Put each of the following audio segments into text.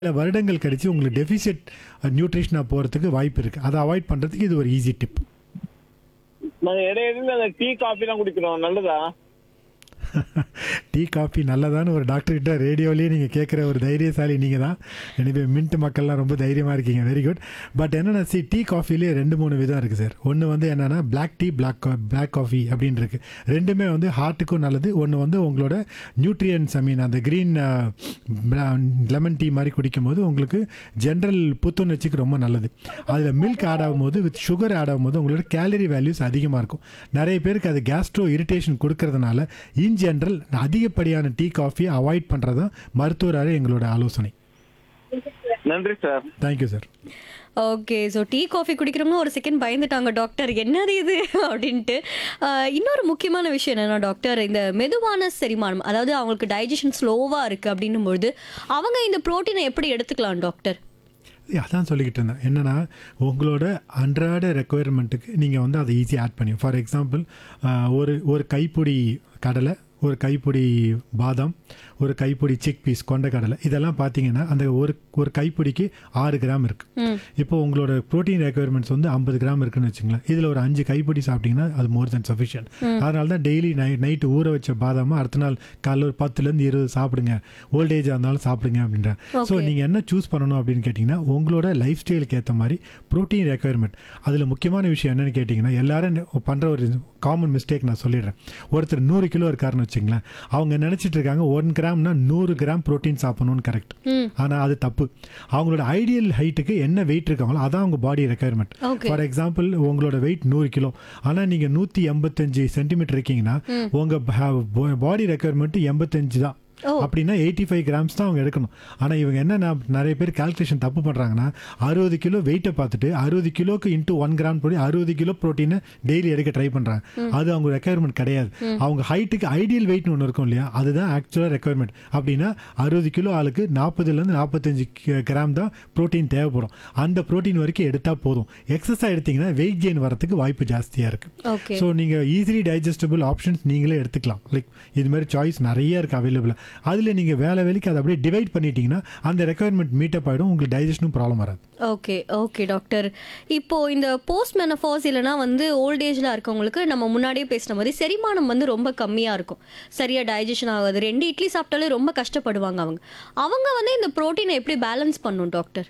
சில வருடங்கள் கழிச்சு உங்களுக்கு டெஃபிசிட் நியூட்ரிஷனாக போகிறதுக்கு வாய்ப்பு இருக்குது அதை அவாய்ட் பண்ணுறதுக்கு இது ஒரு ஈஸி டிப் நாங்க இடையில அந்த டீ காஃபி எல்லாம் குடிக்கிறோம் நல்லதா டீ காஃபி நல்லதான்னு ஒரு டாக்டர்கிட்ட ரேடியோலேயே நீங்கள் கேட்குற ஒரு தைரியசாலி நீங்கள் தான் எனவே மின்ட் மக்கள்லாம் ரொம்ப தைரியமாக இருக்கீங்க வெரி குட் பட் என்னென்னா சி டீ காஃபிலேயே ரெண்டு மூணு விதம் இருக்குது சார் ஒன்று வந்து என்னென்னா black tea black black coffee அப்படின்னு இருக்கு ரெண்டுமே வந்து ஹார்ட்டுக்கும் நல்லது ஒன்று வந்து உங்களோட நியூட்ரியன்ஸ் ஐ மீன் அந்த க்ரீன் லெமன் டீ மாதிரி குடிக்கும்போது உங்களுக்கு ஜென்ரல் புத்துணர்ச்சிக்கு ரொம்ப நல்லது அதில் மில்க் ஆட் ஆகும்போது வித் சுகர் ஆட் ஆகும்போது உங்களோட கேலரி வேல்யூஸ் அதிகமாக இருக்கும் நிறைய பேருக்கு அது கேஸ்ட்ரோ இரிட்டேஷன் கொடுக்கறதுனால இன் ஜென்ரல் அதிகப்படியான டீ காஃபியை அவாய்ட் பண்ணுறது தான் மருத்துவராக எங்களோட ஆலோசனை நன்றி sir thank you sir okay so tea coffee குடிக்கிறவங்க ஒரு செகண்ட் பயந்துட்டாங்க டாக்டர் என்னது இது அப்படின்ட்டு ஆஹ், இன்னொரு முக்கியமான விஷயம் என்னன்னா டாக்டர் இந்த மெதுவான செரிமானம் அதாவது அவங்களுக்கு டைஜஷன் ஸ்லோவாக இருக்குது அப்படின்னும் பொழுது அவங்க இந்த புரோட்டீனை எப்படி எடுத்துக்கலாம் டாக்டர் அதான் சொல்லிக்கிட்டு இருந்தேன் என்னென்னா உங்களோட அன்றாட ரெக்குயர்மெண்ட்டுக்கு நீங்கள் வந்து அதை ஈஸியாக ஆட் பண்ணி ஃபார் எக்ஸாம்பிள் ஒரு ஒரு கைப்பிடி கடலை ஒரு கைப்பிடி பாதாம் ஒரு கைப்பிடி சிக் பீஸ் கொண்ட கடலை இதெல்லாம் பார்த்தீங்கன்னா அந்த ஒரு ஒரு கைப்பிடிக்கு ஆறு கிராம் இருக்குது இப்போ உங்களோட ப்ரோட்டீன் ரெக்குயர்மெண்ட்ஸ் வந்து ஐம்பது கிராம் இருக்குன்னு வச்சுங்களேன் இதில் ஒரு அஞ்சு கைப்பிடி சாப்பிட்டீங்கன்னா அது மோர் தென் சஃபிஷியன்ட் அதனால தான் டெய்லி நைட் நைட்டு ஊற வச்ச பாதாமா அடுத்த நாள் காலைல ஒரு பத்துலேருந்து இருபது சாப்பிடுங்க ஓல்டேஜாக இருந்தாலும் சாப்பிடுங்க அப்படின்றேன் ஸோ நீங்கள் என்ன சூஸ் பண்ணணும் அப்படின்னு கேட்டிங்கன்னா உங்களோட லைஃப் ஸ்டைலுக்கு ஏற்ற மாதிரி ப்ரோட்டீன் ரெக்குயர்மெண்ட் அதில் முக்கியமான விஷயம் என்னன்னு கேட்டிங்கன்னா எல்லாரும் பண்ணுற ஒரு காமன் மிஸ்டேக் நான் சொல்லிடுறேன் ஒருத்தர் நூறு கிலோ இருக்காருன்னு வச்சுங்களேன் அவங்க நினச்சிட்டு இருக்காங்க ஒன் கிராம்னா நூறு கிராம் ப்ரோட்டீன் சாப்பிடணும்னு கரெக்ட் ஆனால் அது தப்பு அவங்களோட ஐடியல் ஹைட்டுக்கு என்ன வெயிட் இருக்காங்களோ அதான் அவங்க body requirement Okay. For example உங்களோட வெயிட் நூறு கிலோ ஆனால் நீங்கள் நூற்றி எண்பத்தஞ்சு சென்டிமீட்டர் இருக்கீங்கன்னா உங்கள் பாடி ரெக்குயர்மெண்ட் எண்பத்தஞ்சு தான் ஓ. அப்படின்னா எயிட்டி ஃபைவ் கிராம்ஸ் தான் அவங்க எடுக்கணும் ஆனால் இவங்க என்ன நான் நிறைய பேர் கால்குலேஷன் தப்பு பண்ணுறாங்கன்னா அறுபது கிலோ வெயிட்டை பார்த்துட்டு அறுபது கிலோக்கு இன்ட்டு ஒன் கிராம் போய் அறுபது கிலோ ப்ரோட்டீனை டெய்லி எடுக்க ட்ரை பண்ணுறாங்க அது அவங்க ரெக்குயர்மெண்ட் கிடையாது அவங்க ஹைட்டுக்கு ஐடியல் வெயிட்னு ஒன்று இருக்கும் இல்லையா அதுதான் ஆக்சுவலாக ரெக்குயர்மெண்ட் அப்படின்னா அறுபது கிலோ ஆளுக்கு நாற்பதுலேருந்து நாற்பத்தஞ்சு கிராம் தான் ப்ரோட்டீன் தேவைப்படும் அந்த ப்ரோட்டீன் வரைக்கும் எடுத்தால் போதும் எக்ஸஸாக எடுத்தீங்கன்னா வெயிட் கெயின் வரதுக்கு வாய்ப்பு ஜாஸ்தியாக இருக்குது ஓகே ஸோ நீங்கள் ஈஸிலி டைஜஸ்டபிள் ஆப்ஷன்ஸ் நீங்களே எடுத்துக்கலாம் லைக் இது மாதிரி சாய்ஸ் நிறைய இருக்குது அவைலபிளாக அதில் நீங்கள் வேலை வேலைக்கு அதை அப்படியே டிவைட் பண்ணிட்டீங்கன்னா அந்த ரெக்குயர்மெண்ட் மீட்டப் ஆகிடும் உங்களுக்கு டைஜஷனும் ப்ராப்ளம் வராது ஓகே ஓகே டாக்டர் இப்போ இந்த போஸ்ட் மெனஃபாஸ் இல்லைனா வந்து ஓல்ட் ஏஜில் இருக்கவங்களுக்கு நம்ம முன்னாடியே பேசின மாதிரி செரிமானம் வந்து ரொம்ப கம்மியாக இருக்கும் சரியாக டைஜஷன் ஆகாது ரெண்டு இட்லி சாப்பிட்டாலே ரொம்ப கஷ்டப்படுவாங்க அவங்க அவங்க வந்து இந்த ப்ரோட்டீனை எப்படி பேலன்ஸ் பண்ணும் டாக்டர்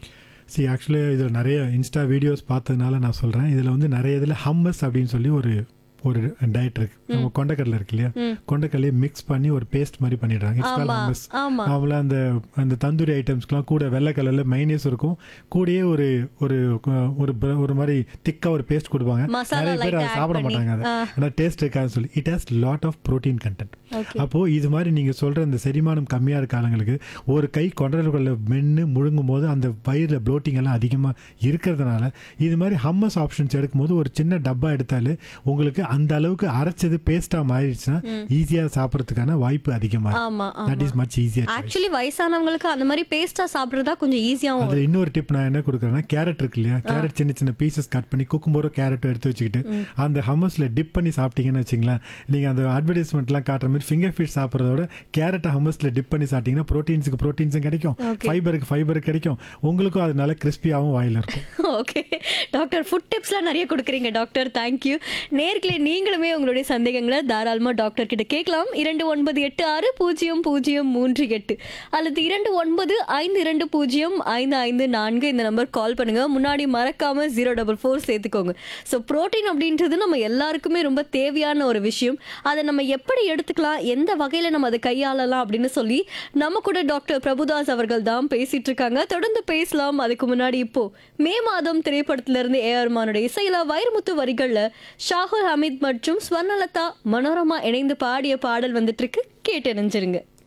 சி ஆக்சுவலி இதில் நிறைய இன்ஸ்டா வீடியோஸ் பார்த்ததுனால நான் சொல்கிறேன் இதில் வந்து நிறைய இதில் ஹம்மஸ் அப்படின்னு சொல்லி ஒரு ஒரு டயட் இருக்கு நம்ம கொண்டக்கடலை இருக்கு இல்லையா கொண்டக்கடலையை மிக்ஸ் பண்ணி ஒரு பேஸ்ட் மாதிரி பண்ணிடுறாங்க இட்ஸ் கால் ஆமா, ஹம்மஸ் ஆமா. அவங்கள அந்த அந்த தந்தூரி ஐட்டம்ஸ்க்குலாம் கூட வெள்ளை கலரில் மைனஸ் இருக்கும் கூடயே ஒரு ஒரு ஒரு br- ஒரு மாதிரி திக்காக ஒரு பேஸ்ட் கொடுப்பாங்க மசாலா நிறைய பேர் light அதை add சாப்பிட பண்ணி. மாட்டாங்க அதை ஆனால் டேஸ்ட் இருக்காதுன்னு சொல்லி it has lot of protein content Okay. அப்போ இது மாதிரி நீங்க சொல்ற இந்த செரிமானம் கம்மியா இருக்க ஆளுங்களுக்கு ஒரு கை கொண்டல்களை மென்று முழுங்கும் போது அந்த வயிறுல ப்ளோட்டிங் எல்லாம் அதிகமா இருக்கிறதுனால இது மாதிரி ஹம்மஸ் ஆப்ஷன்ஸ் எடுக்கும்போது ஒரு சின்ன டப்பா எடுத்தாலே உங்களுக்கு அந்த அளவுக்கு அரைச்சது பேஸ்டா மாறிடுச்சுன்னா ஈஸியா சாப்பிட்றதுக்கான வாய்ப்பு அதிகமா ஆமா that is much easier actually வயசானவங்களுக்கு அந்த மாதிரி பேஸ்டா சாப்பிட்றதா கொஞ்சம் ஈஸியாகவும் அது இன்னொரு டிப் நான் என்ன கொடுக்குறேன்னா கேரட் இருக்கு இல்லையா கேரட் சின்ன சின்ன பீசஸ் கட் பண்ணி குக்கும்போது கேரட்டும் எடுத்து வச்சுக்கிட்டு அந்த ஹம்மஸ்ல டிப் பண்ணி சாப்பிட்டீங்கன்னு வச்சுங்களேன் நீங்க அந்த அட்வர்டைஸ்மெண்ட்லாம் காட்டுற மாதிரி ஃபிங்கர் ஃபீட் சாப்பிட்றதோட கேரட்டை ஹம்மஸ்ல டிப் பண்ணி சாப்பிட்டீங்கன்னா ப்ரோட்டீன்ஸுக்கு ப்ரோட்டீன்ஸும் கிடைக்கும் ஃபைபருக்கு ஃபைபர் கிடைக்கும் உங்களுக்கும் அது நல்ல கிறிஸ்பியாகவும் வாயில இருக்கும் ஓகே டாக்டர் ஃபுட் டிப்ஸ்லாம் நிறைய கொடுக்குறீங்க டாக்டர் தேங்க்யூ நேர்களே நீங்களுமே உங்களுடைய சந்தேகங்களை தாராளமாக டாக்டர் கிட்ட கேட்கலாம் இரண்டு ஒன்பது எட்டு ஆறு பூஜ்ஜியம் பூஜ்ஜியம் மூன்று எட்டு அல்லது இரண்டு ஒன்பது ஐந்து இரண்டு பூஜ்ஜியம் ஐந்து ஐந்து நான்கு இந்த நம்பர் கால் பண்ணுங்க முன்னாடி மறக்காம ஜீரோ டபுள் ஃபோர் சேர்த்துக்கோங்க ஸோ புரோட்டீன் அப்படின்றது நம்ம எல்லாருக்குமே ரொம்ப தேவையான ஒரு விஷயம் அதை நம்ம எப்படி எடுத்துக்கலாம் எந்த வகையில் நம்ம அதை கையாளலாம் அப்படின்னு சொல்லி நம்ம கூட டாக்டர் பிரபுதாஸ் அவர்கள் தான் பேசிட்டு இருக்காங்க தொடர்ந்து பேசலாம் அதுக்கு முன்னாடி இப்போ மே மாதம் திரைப்படத்துல இருந்து ஏஆர் மானுடைய இசையில வைரமுத்து வரிகள்ல ஷாகுல் ஹமீத் மற்றும் ஸ்வர்ணலதா மனோரமா இணைந்து பாடிய பாடல் வந்துட்டு இருக்கு கேட்டு நினைச்சிருங்க